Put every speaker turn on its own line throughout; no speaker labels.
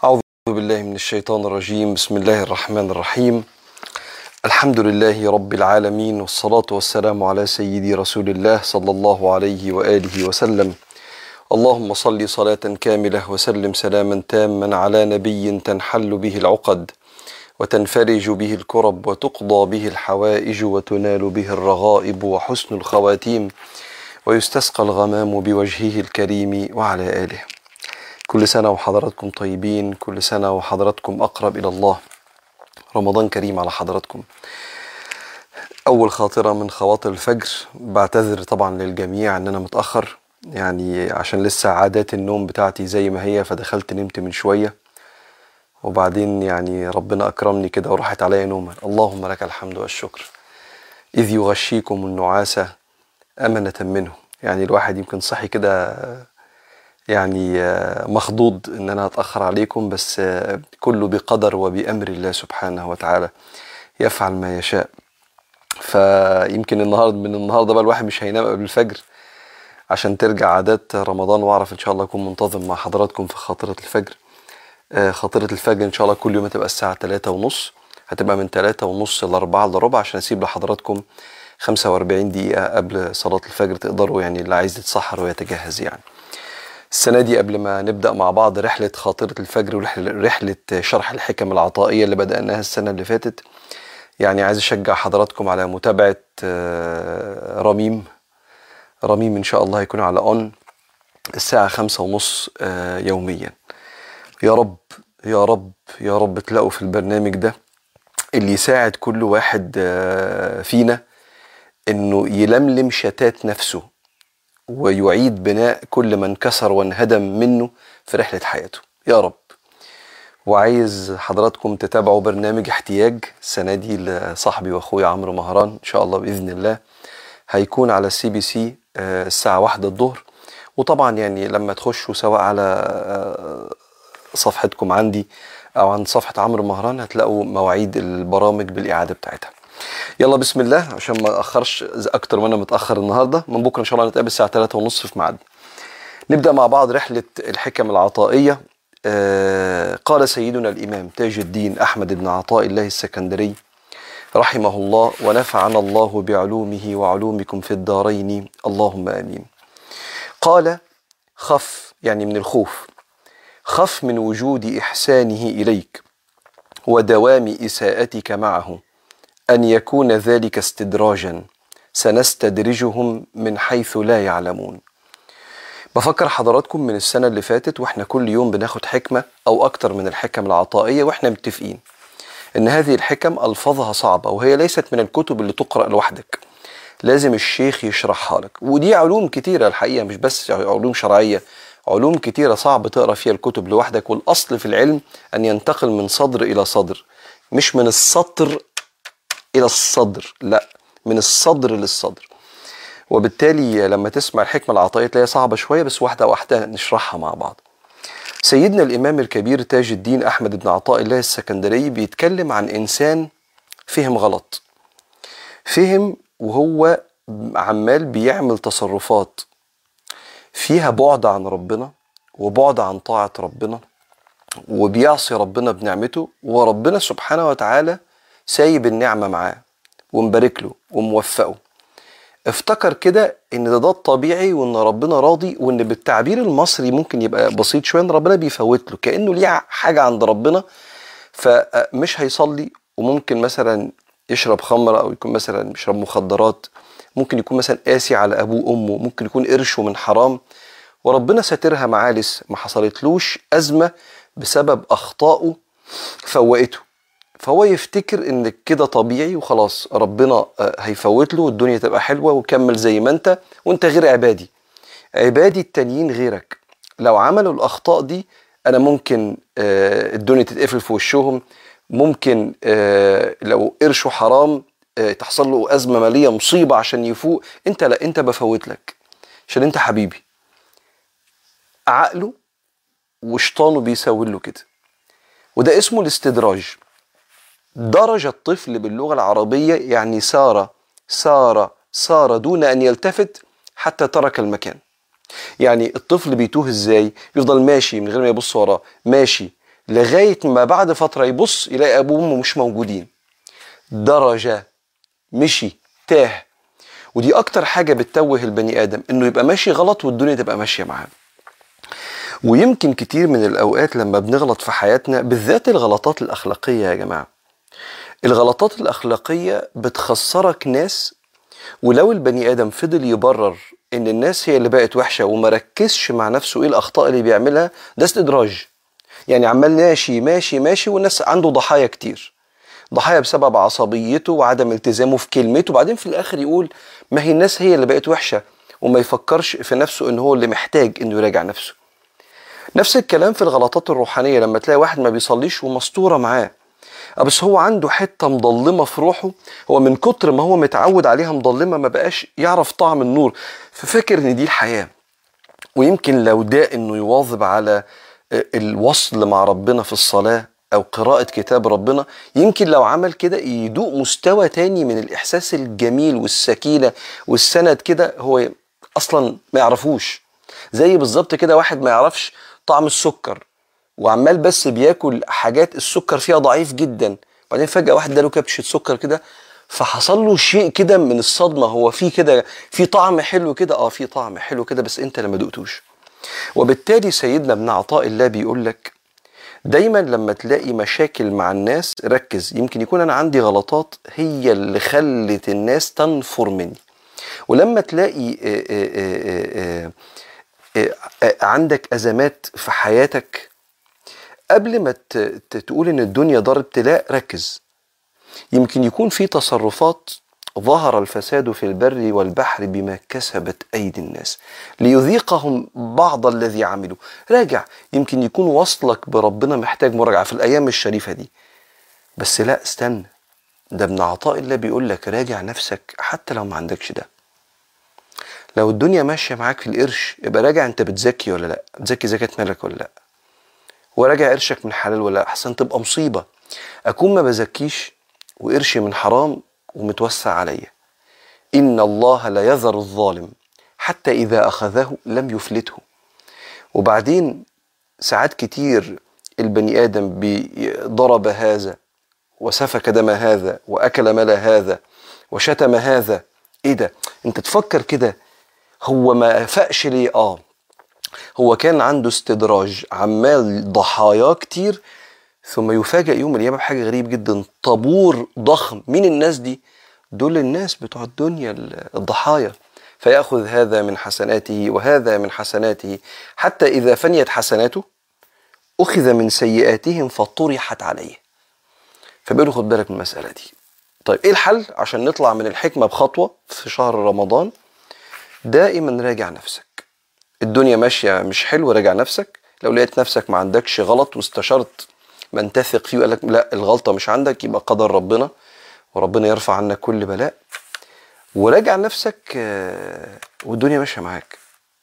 أعوذ بالله من الشيطان الرجيم بسم الله الرحمن الرحيم الحمد لله رب العالمين والصلاة والسلام على سيدي رسول الله صلى الله عليه وآله وسلم اللهم صل صلاة كاملة وسلم سلاما تاما على نبي تنحل به العقد وتنفرج به الكرب وتقضى به الحوائج وتنال به الرغائب وحسن الخواتيم ويستسقى الغمام بوجهه الكريم وعلى آله كل سنة وحضراتكم طيبين كل سنة وحضراتكم أقرب إلى الله رمضان كريم على حضراتكم أول خاطرة من خواطر الفجر بعتذر طبعا للجميع إن أنا متأخر يعني عشان لسه عادات النوم بتاعتي زي ما هي فدخلت نمت من شوية وبعدين يعني ربنا أكرمني كده وراحت عليا نومة اللهم لك الحمد والشكر إذ يغشيكم النعاس أمنة منه يعني الواحد يمكن صحي كده يعني مخضوض ان انا اتاخر عليكم بس كله بقدر وبامر الله سبحانه وتعالى يفعل ما يشاء فيمكن النهارده من النهارده بقى الواحد مش هينام قبل الفجر عشان ترجع عادات رمضان واعرف ان شاء الله اكون منتظم مع حضراتكم في خاطره الفجر خاطره الفجر ان شاء الله كل يوم هتبقى الساعه 3 ونص هتبقى من 3 ونص ل 4 الا ربع عشان اسيب لحضراتكم 45 دقيقه قبل صلاه الفجر تقدروا يعني اللي عايز يتسحر ويتجهز يعني السنة دي قبل ما نبدأ مع بعض رحلة خاطرة الفجر ورحلة شرح الحكم العطائية اللي بدأناها السنة اللي فاتت يعني عايز أشجع حضراتكم على متابعة رميم رميم إن شاء الله هيكون على أون الساعة خمسة ونص يوميا يا رب يا رب يا رب تلاقوا في البرنامج ده اللي يساعد كل واحد فينا إنه يلملم شتات نفسه ويعيد بناء كل ما انكسر وانهدم منه في رحلة حياته يا رب وعايز حضراتكم تتابعوا برنامج احتياج السنة دي لصاحبي واخويا عمرو مهران ان شاء الله بإذن الله هيكون على السي بي سي الساعة واحدة الظهر وطبعا يعني لما تخشوا سواء على صفحتكم عندي او عند صفحة عمرو مهران هتلاقوا مواعيد البرامج بالإعادة بتاعتها يلا بسم الله عشان ما اخرش اكتر ما انا متاخر النهارده من بكره ان شاء الله نتقابل الساعه 3 ونص في ميعادنا نبدا مع بعض رحله الحكم العطائيه آه قال سيدنا الامام تاج الدين احمد بن عطاء الله السكندري رحمه الله ونفعنا الله بعلومه وعلومكم في الدارين اللهم امين قال خف يعني من الخوف خف من وجود احسانه اليك ودوام اساءتك معه ان يكون ذلك استدراجا سنستدرجهم من حيث لا يعلمون بفكر حضراتكم من السنه اللي فاتت واحنا كل يوم بناخد حكمه او اكتر من الحكم العطائيه واحنا متفقين ان هذه الحكم الفاظها صعبه وهي ليست من الكتب اللي تقرا لوحدك لازم الشيخ يشرحها لك ودي علوم كتيره الحقيقه مش بس علوم شرعيه علوم كتيره صعب تقرا فيها الكتب لوحدك والاصل في العلم ان ينتقل من صدر الى صدر مش من السطر الى الصدر لا من الصدر للصدر وبالتالي لما تسمع الحكمة العطائية تلاقيها صعبة شوية بس واحدة واحدة نشرحها مع بعض سيدنا الإمام الكبير تاج الدين أحمد بن عطاء الله السكندري بيتكلم عن إنسان فهم غلط فهم وهو عمال بيعمل تصرفات فيها بعد عن ربنا وبعد عن طاعة ربنا وبيعصي ربنا بنعمته وربنا سبحانه وتعالى سايب النعمة معاه ومبارك له وموفقه افتكر كده ان ده, ده الطبيعي وان ربنا راضي وان بالتعبير المصري ممكن يبقى بسيط شويه ان ربنا بيفوت له كانه ليه حاجه عند ربنا فمش هيصلي وممكن مثلا يشرب خمره او يكون مثلا بيشرب مخدرات ممكن يكون مثلا قاسي على ابوه وامه ممكن يكون قرشه من حرام وربنا ساترها معاه لسه ما حصلتلوش ازمه بسبب اخطائه فوقته فهو يفتكر ان كده طبيعي وخلاص ربنا هيفوت له والدنيا تبقى حلوه وكمل زي ما انت وانت غير عبادي عبادي التانيين غيرك لو عملوا الاخطاء دي انا ممكن الدنيا تتقفل في وشهم ممكن لو قرشوا حرام تحصل له ازمه ماليه مصيبه عشان يفوق انت لا انت بفوت لك عشان انت حبيبي عقله وشيطانه بيسوي له كده وده اسمه الاستدراج درج الطفل باللغة العربية يعني سار سار سار دون أن يلتفت حتى ترك المكان يعني الطفل بيتوه ازاي يفضل ماشي من غير ما يبص وراه ماشي لغايه ما بعد فتره يبص يلاقي ابوه وامه مش موجودين درجه مشي تاه ودي اكتر حاجه بتتوه البني ادم انه يبقى ماشي غلط والدنيا تبقى ماشيه معاه ويمكن كتير من الاوقات لما بنغلط في حياتنا بالذات الغلطات الاخلاقيه يا جماعه الغلطات الاخلاقيه بتخسرك ناس ولو البني ادم فضل يبرر ان الناس هي اللي بقت وحشه وما ركزش مع نفسه ايه الاخطاء اللي بيعملها ده استدراج يعني عمال ماشي ماشي ماشي والناس عنده ضحايا كتير ضحايا بسبب عصبيته وعدم التزامه في كلمته وبعدين في الاخر يقول ما هي الناس هي اللي بقت وحشه وما يفكرش في نفسه ان هو اللي محتاج انه يراجع نفسه نفس الكلام في الغلطات الروحانيه لما تلاقي واحد ما بيصليش ومسطوره معاه بس هو عنده حته مضلمه في روحه هو من كتر ما هو متعود عليها مضلمه ما بقاش يعرف طعم النور ففاكر ان دي الحياه ويمكن لو ده انه يواظب على الوصل مع ربنا في الصلاه او قراءه كتاب ربنا يمكن لو عمل كده يدوق مستوى تاني من الاحساس الجميل والسكينه والسند كده هو اصلا ما يعرفوش زي بالظبط كده واحد ما يعرفش طعم السكر وعمال بس بياكل حاجات السكر فيها ضعيف جدا بعدين فجاه واحد اداله كبشه سكر كده فحصل له شيء كده من الصدمه هو في كده في طعم حلو كده اه في طعم حلو كده بس انت لما دقتوش وبالتالي سيدنا ابن عطاء الله بيقول لك دايما لما تلاقي مشاكل مع الناس ركز يمكن يكون انا عندي غلطات هي اللي خلت الناس تنفر مني ولما تلاقي آآ آآ آآ عندك ازمات في حياتك قبل ما تقول ان الدنيا دار ابتلاء ركز يمكن يكون في تصرفات ظهر الفساد في البر والبحر بما كسبت ايدي الناس ليذيقهم بعض الذي عملوا راجع يمكن يكون وصلك بربنا محتاج مراجعه في الايام الشريفه دي بس لا استنى ده ابن عطاء الله بيقول لك راجع نفسك حتى لو ما عندكش ده لو الدنيا ماشيه معاك في القرش يبقى راجع انت بتزكي ولا لا بتزكي زكاه مالك ولا لا وراجع قرشك من حلال ولا احسن تبقى مصيبه اكون ما بزكيش وقرشي من حرام ومتوسع عليا ان الله لا يذر الظالم حتى اذا اخذه لم يفلته وبعدين ساعات كتير البني ادم ضرب هذا وسفك دم هذا واكل مال هذا وشتم هذا ايه ده انت تفكر كده هو ما فاقش ليه اه هو كان عنده استدراج عمال ضحايا كتير ثم يفاجأ يوم القيامة بحاجة غريب جدا طابور ضخم مين الناس دي دول الناس بتوع الدنيا الضحايا فيأخذ هذا من حسناته وهذا من حسناته حتى إذا فنيت حسناته أخذ من سيئاتهم فطرحت عليه فبيقولوا خد بالك من المسألة دي طيب إيه الحل عشان نطلع من الحكمة بخطوة في شهر رمضان دائما راجع نفسك الدنيا ماشية مش حلو راجع نفسك لو لقيت نفسك ما عندكش غلط واستشرت من تثق فيه وقال لك لا الغلطة مش عندك يبقى قدر ربنا وربنا يرفع عنك كل بلاء وراجع نفسك والدنيا ماشية معاك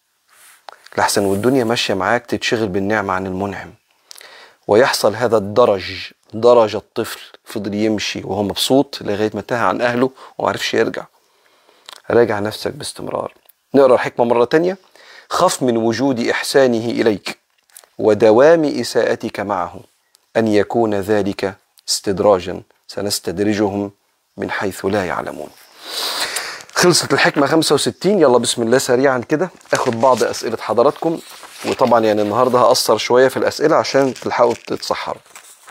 لحسن والدنيا ماشية معاك تتشغل بالنعمة عن المنعم ويحصل هذا الدرج درج الطفل فضل يمشي وهو مبسوط لغاية ما انتهى عن أهله ومعرفش يرجع راجع نفسك باستمرار نقرأ الحكمة مرة تانية خف من وجود إحسانه إليك ودوام إساءتك معه أن يكون ذلك استدراجا سنستدرجهم من حيث لا يعلمون خلصت الحكمة 65 يلا بسم الله سريعا كده اخد بعض أسئلة حضراتكم وطبعا يعني النهاردة هأثر شوية في الأسئلة عشان تلحقوا تتسحروا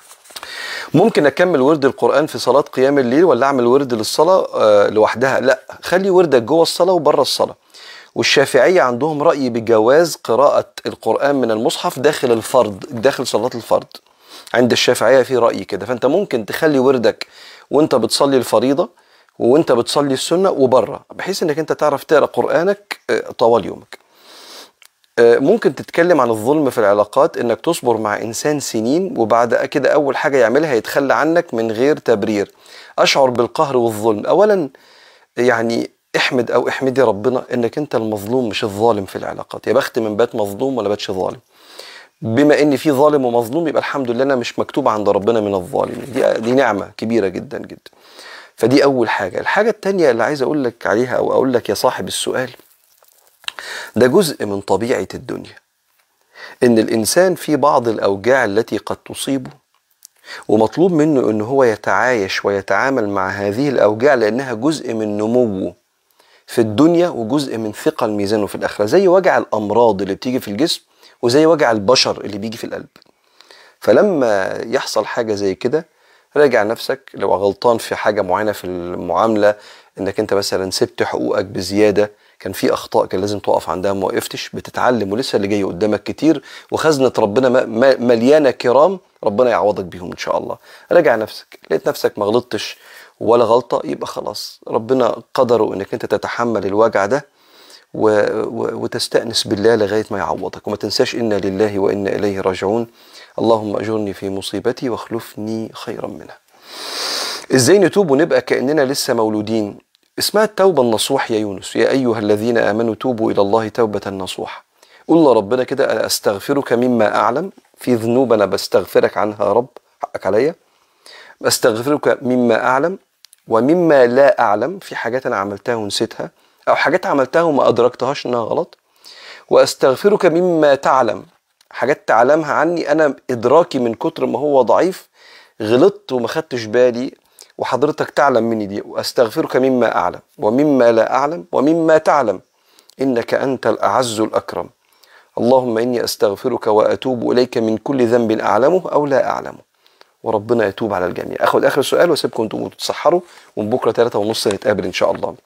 ممكن اكمل ورد القران في صلاه قيام الليل ولا اعمل ورد للصلاه آه لوحدها لا خلي وردك جوه الصلاه وبره الصلاه والشافعيه عندهم راي بجواز قراءه القران من المصحف داخل الفرض داخل صلاه الفرض عند الشافعيه في راي كده فانت ممكن تخلي وردك وانت بتصلي الفريضه وانت بتصلي السنه وبره بحيث انك انت تعرف تقرا قرانك آه طوال يومك ممكن تتكلم عن الظلم في العلاقات انك تصبر مع انسان سنين وبعد كده اول حاجه يعملها يتخلى عنك من غير تبرير اشعر بالقهر والظلم اولا يعني احمد او احمدي ربنا انك انت المظلوم مش الظالم في العلاقات يا بخت من بات مظلوم ولا باتش ظالم بما ان في ظالم ومظلوم يبقى الحمد لله انا مش مكتوب عند ربنا من الظالمين دي دي نعمه كبيره جدا جدا فدي اول حاجه الحاجه الثانيه اللي عايز اقول لك عليها او اقول لك يا صاحب السؤال ده جزء من طبيعة الدنيا ان الانسان في بعض الاوجاع التي قد تصيبه ومطلوب منه ان هو يتعايش ويتعامل مع هذه الاوجاع لانها جزء من نموه في الدنيا وجزء من ثقل ميزانه في الاخره زي وجع الامراض اللي بتيجي في الجسم وزي وجع البشر اللي بيجي في القلب فلما يحصل حاجه زي كده راجع نفسك لو غلطان في حاجه معينه في المعامله انك انت مثلا سبت حقوقك بزياده كان في اخطاء كان لازم تقف عندها ما وقفتش بتتعلم ولسه اللي جاي قدامك كتير وخزنه ربنا م- م- مليانه كرام ربنا يعوضك بيهم ان شاء الله راجع نفسك لقيت نفسك ما غلطتش ولا غلطه يبقى خلاص ربنا قدره انك انت تتحمل الوجع ده و... و... وتستأنس بالله لغاية ما يعوضك وما تنساش إنا لله وإنا إليه راجعون اللهم أجرني في مصيبتي واخلفني خيرا منها إزاي نتوب ونبقى كأننا لسه مولودين اسمها التوبة النصوح يا يونس يا أيها الذين آمنوا توبوا إلى الله توبة نصوح قل لربنا كده أنا أستغفرك مما أعلم في ذنوب أنا بستغفرك عنها يا رب حقك عليا أستغفرك مما أعلم ومما لا أعلم في حاجات أنا عملتها ونسيتها أو حاجات عملتها وما أدركتهاش إنها غلط وأستغفرك مما تعلم حاجات تعلمها عني أنا إدراكي من كتر ما هو ضعيف غلطت وما خدتش بالي وحضرتك تعلم مني دي وأستغفرك مما أعلم ومما لا أعلم ومما تعلم إنك أنت الأعز الأكرم اللهم إني أستغفرك وأتوب إليك من كل ذنب أعلمه أو لا أعلمه وربنا يتوب على الجميع اخد اخر سؤال واسيبكم انتم تتسحروا ومن بكره ثلاثة ونص نتقابل ان شاء الله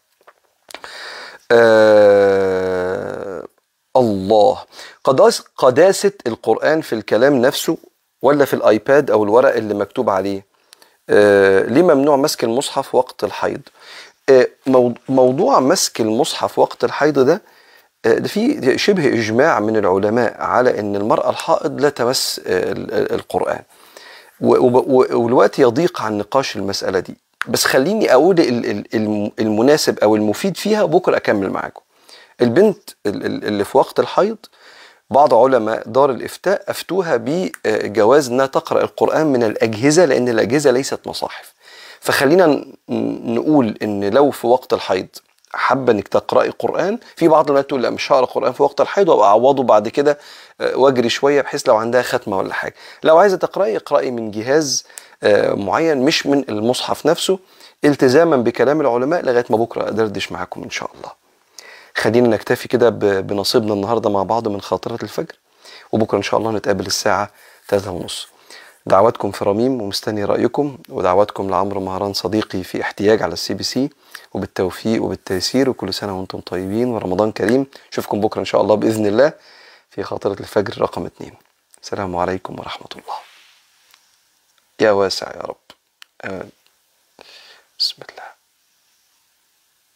آه الله قداس قداسة القرآن في الكلام نفسه ولا في الآيباد أو الورق اللي مكتوب عليه آه ليه ممنوع مسك المصحف وقت الحيض آه مو- موضوع مسك المصحف وقت الحيض ده آه، ده في شبه إجماع من العلماء على أن المرأة الحائض لا تمس آه، ال- ال- القرآن و- و- و- والوقت يضيق عن نقاش المسألة دي بس خليني أقول ال- ال- الم- المناسب أو المفيد فيها بكرة أكمل معاكم البنت ال- ال- اللي في وقت الحيض بعض علماء دار الإفتاء أفتوها بجواز أنها تقرأ القرآن من الأجهزة لأن الأجهزة ليست مصاحف فخلينا ن- نقول أن لو في وقت الحيض حابة انك تقرأي قرآن في بعض الناس تقول لا مش هقرا قرآن في وقت الحيض وابقى اعوضه بعد كده آه، واجري شوية بحيث لو عندها ختمة ولا حاجة لو عايزة تقرأي اقرأي من جهاز آه، معين مش من المصحف نفسه التزاما بكلام العلماء لغاية ما بكرة أدردش معاكم إن شاء الله خلينا نكتفي كده ب- بنصيبنا النهارده مع بعض من خاطرة الفجر وبكره ان شاء الله نتقابل الساعة ثلاثة ونص دعواتكم في رميم ومستني رأيكم ودعواتكم لعمرو مهران صديقي في احتياج على السي بي سي وبالتوفيق وبالتيسير وكل سنة وانتم طيبين ورمضان كريم اشوفكم بكرة ان شاء الله بإذن الله في خاطرة الفجر رقم اتنين السلام عليكم ورحمة الله يا واسع يا رب آمين